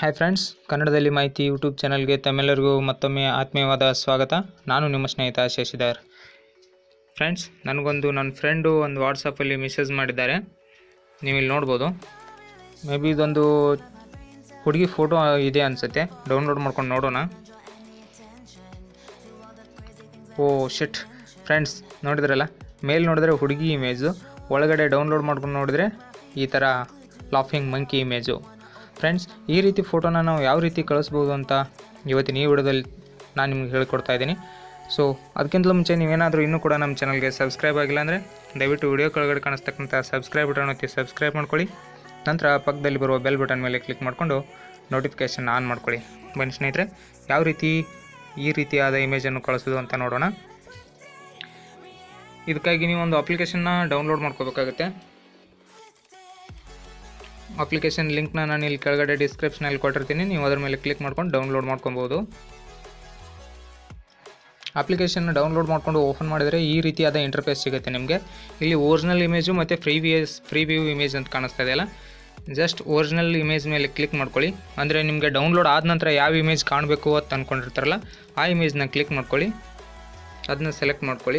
hi friends ಕನ್ನಡದಲ್ಲಿ ಮಾಹಿತಿ YouTube ಚಾನಲ್ಗೆ ತಮ್ಮೆಲ್ಲರಿಗೂ ಮತ್ತೊಮ್ಮೆ ಆತ್ಮೀಯವಾದ ಸ್ವಾಗತ ನಾನು ನಿಮ್ಮ ಸ್ನೇಹಿತ ಶಶಿಧರ್ ಫ್ರೆಂಡ್ಸ್ ನನಗೊಂದು ನನ್ನ ಫ್ರೆಂಡು ಒಂದು ವಾಟ್ಸಪ್ಪಲ್ಲಿ ಮೆಸೇಜ್ ಮಾಡಿದ್ದಾರೆ ನೀವು ಇಲ್ಲಿ ನೋಡ್ಬೋದು ಮೇ ಬಿ ಇದೊಂದು ಹುಡುಗಿ ಫೋಟೋ ಇದೆ ಅನಿಸುತ್ತೆ ಡೌನ್ಲೋಡ್ ಮಾಡ್ಕೊಂಡು ನೋಡೋಣ ಓ ಶಿಟ್ ಫ್ರೆಂಡ್ಸ್ ನೋಡಿದ್ರಲ್ಲ ಮೇಲ್ ನೋಡಿದ್ರೆ ಹುಡುಗಿ ಇಮೇಜು ಒಳಗಡೆ ಡೌನ್ಲೋಡ್ ಮಾಡ್ಕೊಂಡು ನೋಡಿದ್ರೆ ಈ ಥರ ಲಾಫಿಂಗ್ ಮಂಕಿ ಇಮೇಜು ಫ್ರೆಂಡ್ಸ್ ಈ ರೀತಿ ಫೋಟೋನ ನಾವು ಯಾವ ರೀತಿ ಕಳಿಸ್ಬೋದು ಅಂತ ಇವತ್ತಿನ ಈ ವಿಡಿಯೋದಲ್ಲಿ ನಾನು ನಿಮ್ಗೆ ಹೇಳ್ಕೊಡ್ತಾ ಇದ್ದೀನಿ ಸೊ ಅದಕ್ಕಿಂತಲೂ ಮುಂಚೆ ನೀವೇನಾದರೂ ಇನ್ನೂ ಕೂಡ ನಮ್ಮ ಚಾನಲ್ಗೆ ಸಬ್ಸ್ಕ್ರೈಬ್ ಆಗಿಲ್ಲ ಅಂದರೆ ದಯವಿಟ್ಟು ವಿಡಿಯೋ ಕೆಳಗಡೆ ಕಾಣಿಸ್ತಕ್ಕಂಥ ಸಬ್ಸ್ಕ್ರೈಬ್ ಬಟನ್ ಒತ್ತಿ ಸಬ್ಸ್ಕ್ರೈಬ್ ಮಾಡ್ಕೊಳ್ಳಿ ನಂತರ ಪಕ್ಕದಲ್ಲಿ ಬರುವ ಬೆಲ್ ಬಟನ್ ಮೇಲೆ ಕ್ಲಿಕ್ ಮಾಡಿಕೊಂಡು ನೋಟಿಫಿಕೇಷನ್ ಆನ್ ಮಾಡ್ಕೊಳ್ಳಿ ಬನ್ನಿ ಸ್ನೇಹಿತರೆ ಯಾವ ರೀತಿ ಈ ರೀತಿಯಾದ ಇಮೇಜನ್ನು ಕಳಿಸೋದು ಅಂತ ನೋಡೋಣ ಇದಕ್ಕಾಗಿ ನೀವು ಒಂದು ಅಪ್ಲಿಕೇಶನ್ನ ಡೌನ್ಲೋಡ್ ಮಾಡ್ಕೋಬೇಕಾಗುತ್ತೆ ಅಪ್ಲಿಕೇಶನ್ ಲಿಂಕ್ನ ನಾನು ಇಲ್ಲಿ ಕೆಳಗಡೆ ಡಿಸ್ಕ್ರಿಪ್ಷನಲ್ಲಿ ಕೊಟ್ಟಿರ್ತೀನಿ ನೀವು ಅದ್ರ ಮೇಲೆ ಕ್ಲಿಕ್ ಮಾಡ್ಕೊಂಡು ಡೌನ್ಲೋಡ್ ಮಾಡ್ಕೊಬೋದು ಅಪ್ಲಿಕೇಶನ್ನ ಡೌನ್ಲೋಡ್ ಮಾಡ್ಕೊಂಡು ಓಪನ್ ಮಾಡಿದರೆ ಈ ರೀತಿಯಾದ ಇಂಟರ್ಫೇಸ್ ಸಿಗುತ್ತೆ ನಿಮಗೆ ಇಲ್ಲಿ ಒರಿಜಿನಲ್ ಇಮೇಜು ಮತ್ತು free views free view image ಅಂತ ಕಾಣಿಸ್ತಾ ಇದೆಯಲ್ಲ ಜಸ್ಟ್ ಒರಿಜಿನಲ್ ಇಮೇಜ್ ಮೇಲೆ ಕ್ಲಿಕ್ ಮಾಡ್ಕೊಳ್ಳಿ ಅಂದರೆ ನಿಮಗೆ ಡೌನ್ಲೋಡ್ ಆದ ನಂತರ ಯಾವ ಇಮೇಜ್ ಕಾಣಬೇಕು ಅಂತ ಅಂದ್ಕೊಂಡಿರ್ತಾರಲ್ಲ ಆ ಇಮೇಜ್ನ ಕ್ಲಿಕ್ ಮಾಡ್ಕೊಳ್ಳಿ ಅದನ್ನ ಸೆಲೆಕ್ಟ್ ಮಾಡ್ಕೊಳ್ಳಿ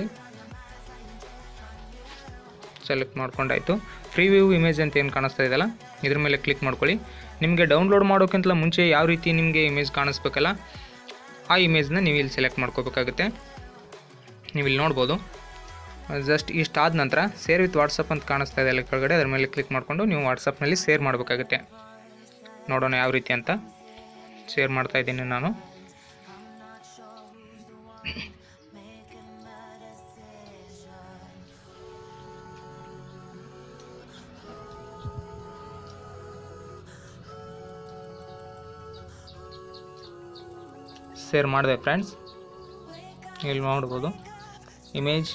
ಸೆಲೆಕ್ಟ್ ಮಾಡ್ಕೊಂಡಾಯಿತು ಫ್ರೀ ವ್ಯೂ ಇಮೇಜ್ ಅಂತ ಏನು ಕಾಣಿಸ್ತಾ ಇದೆಯಲ್ಲ ಇದ್ರ ಮೇಲೆ ಕ್ಲಿಕ್ ಮಾಡ್ಕೊಳ್ಳಿ ನಿಮಗೆ ಡೌನ್ಲೋಡ್ ಮಾಡೋಕ್ಕಿಂತ ಮುಂಚೆ ಯಾವ ರೀತಿ ನಿಮಗೆ ಇಮೇಜ್ ಕಾಣಿಸ್ಬೇಕಲ್ಲ ಆ ಇಮೇಜ್ನ ನೀವು ಇಲ್ಲಿ ಸೆಲೆಕ್ಟ್ ಮಾಡ್ಕೋಬೇಕಾಗುತ್ತೆ ನೀವು ಇಲ್ಲಿ ನೋಡ್ಬೋದು ಜಸ್ಟ್ ಇಷ್ಟಾದ ನಂತರ ಸೇರ್ ವಿತ್ ವಾಟ್ಸಪ್ ಅಂತ ಕಾಣಿಸ್ತಾ ಇದೆ ಅಲ್ಲಿ ಕೆಳಗಡೆ ಅದ್ರ ಮೇಲೆ ಕ್ಲಿಕ್ ಮಾಡಿಕೊಂಡು ನೀವು ವಾಟ್ಸಪ್ನಲ್ಲಿ ಶೇರ್ ಮಾಡಬೇಕಾಗುತ್ತೆ ನೋಡೋಣ ಯಾವ ರೀತಿ ಅಂತ ಶೇರ್ ಮಾಡ್ತಾ ಇದ್ದೀನಿ ನಾನು ಶೇರ್ ಮಾಡಿದೆ ಫ್ರೆಂಡ್ಸ್ ಇಲ್ಲಿ ನೋಡ್ಬೋದು ಇಮೇಜ್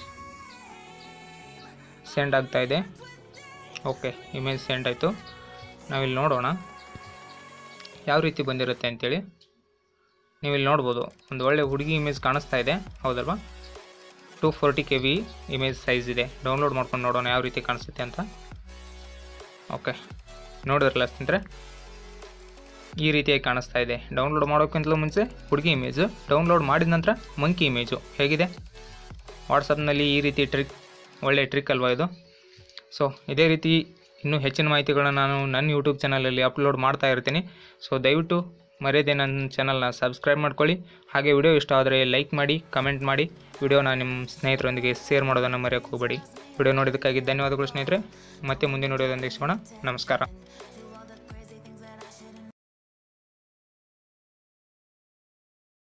ಸೆಂಡ್ ಆಗ್ತಾ ಇದೆ ಓಕೆ ಇಮೇಜ್ ಸೆಂಡ್ ಆಯಿತು ನಾವಿಲ್ಲಿ ನೋಡೋಣ ಯಾವ ರೀತಿ ಬಂದಿರುತ್ತೆ ಅಂತೇಳಿ ನೀವು ಇಲ್ಲಿ ನೋಡ್ಬೋದು ಒಂದು ಒಳ್ಳೆ ಹುಡುಗಿ ಇಮೇಜ್ ಕಾಣಿಸ್ತಾ ಇದೆ ಹೌದಲ್ವಾ two forty K B image size ಇದೆ ಡೌನ್ಲೋಡ್ ಮಾಡ್ಕೊಂಡು ನೋಡೋಣ ಯಾವ ರೀತಿ ಕಾಣಿಸುತ್ತೆ ಅಂತ ಓಕೆ ನೋಡಿದ್ರಲ್ಲ ಸ್ನೇಹಿತರೆ ಈ ರೀತಿಯಾಗಿ ಕಾಣಿಸ್ತಾ ಇದೆ ಡೌನ್ಲೋಡ್ ಮಾಡೋಕ್ಕಿಂತಲೂ ಮುಂಚೆ ಹುಡುಗಿ ಇಮೇಜು ಡೌನ್ಲೋಡ್ ಮಾಡಿದ ನಂತರ ಮಂಕಿ ಇಮೇಜು ಹೇಗಿದೆ ವಾಟ್ಸಪ್ನಲ್ಲಿ ಈ ರೀತಿ ಟ್ರಿಕ್ ಒಳ್ಳೆಯ ಟ್ರಿಕ್ ಅಲ್ವಾ ಇದು ಸೊ ಇದೇ ರೀತಿ ಇನ್ನೂ ಹೆಚ್ಚಿನ ಮಾಹಿತಿಗಳನ್ನ ನಾನು ನನ್ನ ಯೂಟ್ಯೂಬ್ ಚಾನಲಲ್ಲಿ ಅಪ್ಲೋಡ್ ಮಾಡ್ತಾ ಇರ್ತೀನಿ ಸೊ ದಯವಿಟ್ಟು ಮರೆಯದೆ ನನ್ನ ಚಾನಲ್ನ ಸಬ್ಸ್ಕ್ರೈಬ್ ಮಾಡ್ಕೊಳ್ಳಿ ಹಾಗೆ ವಿಡಿಯೋ ಇಷ್ಟ ಆದರೆ ಲೈಕ್ ಮಾಡಿ ಕಮೆಂಟ್ ಮಾಡಿ ವಿಡಿಯೋನ ನಿಮ್ಮ ಸ್ನೇಹಿತರೊಂದಿಗೆ ಶೇರ್ ಮಾಡೋದನ್ನು ಮರೆಯೋಕ್ಕೆ ಹೋಗಬೇಡಿ ವಿಡಿಯೋ ನೋಡೋದಕ್ಕಾಗಿ ಧನ್ಯವಾದಗಳು ಸ್ನೇಹಿತರೆ ಮತ್ತೆ ಮುಂದಿನ ವಿಡಿಯೋದೊಂದಿಗೆ ಸಿಗೋಣ ನಮಸ್ಕಾರ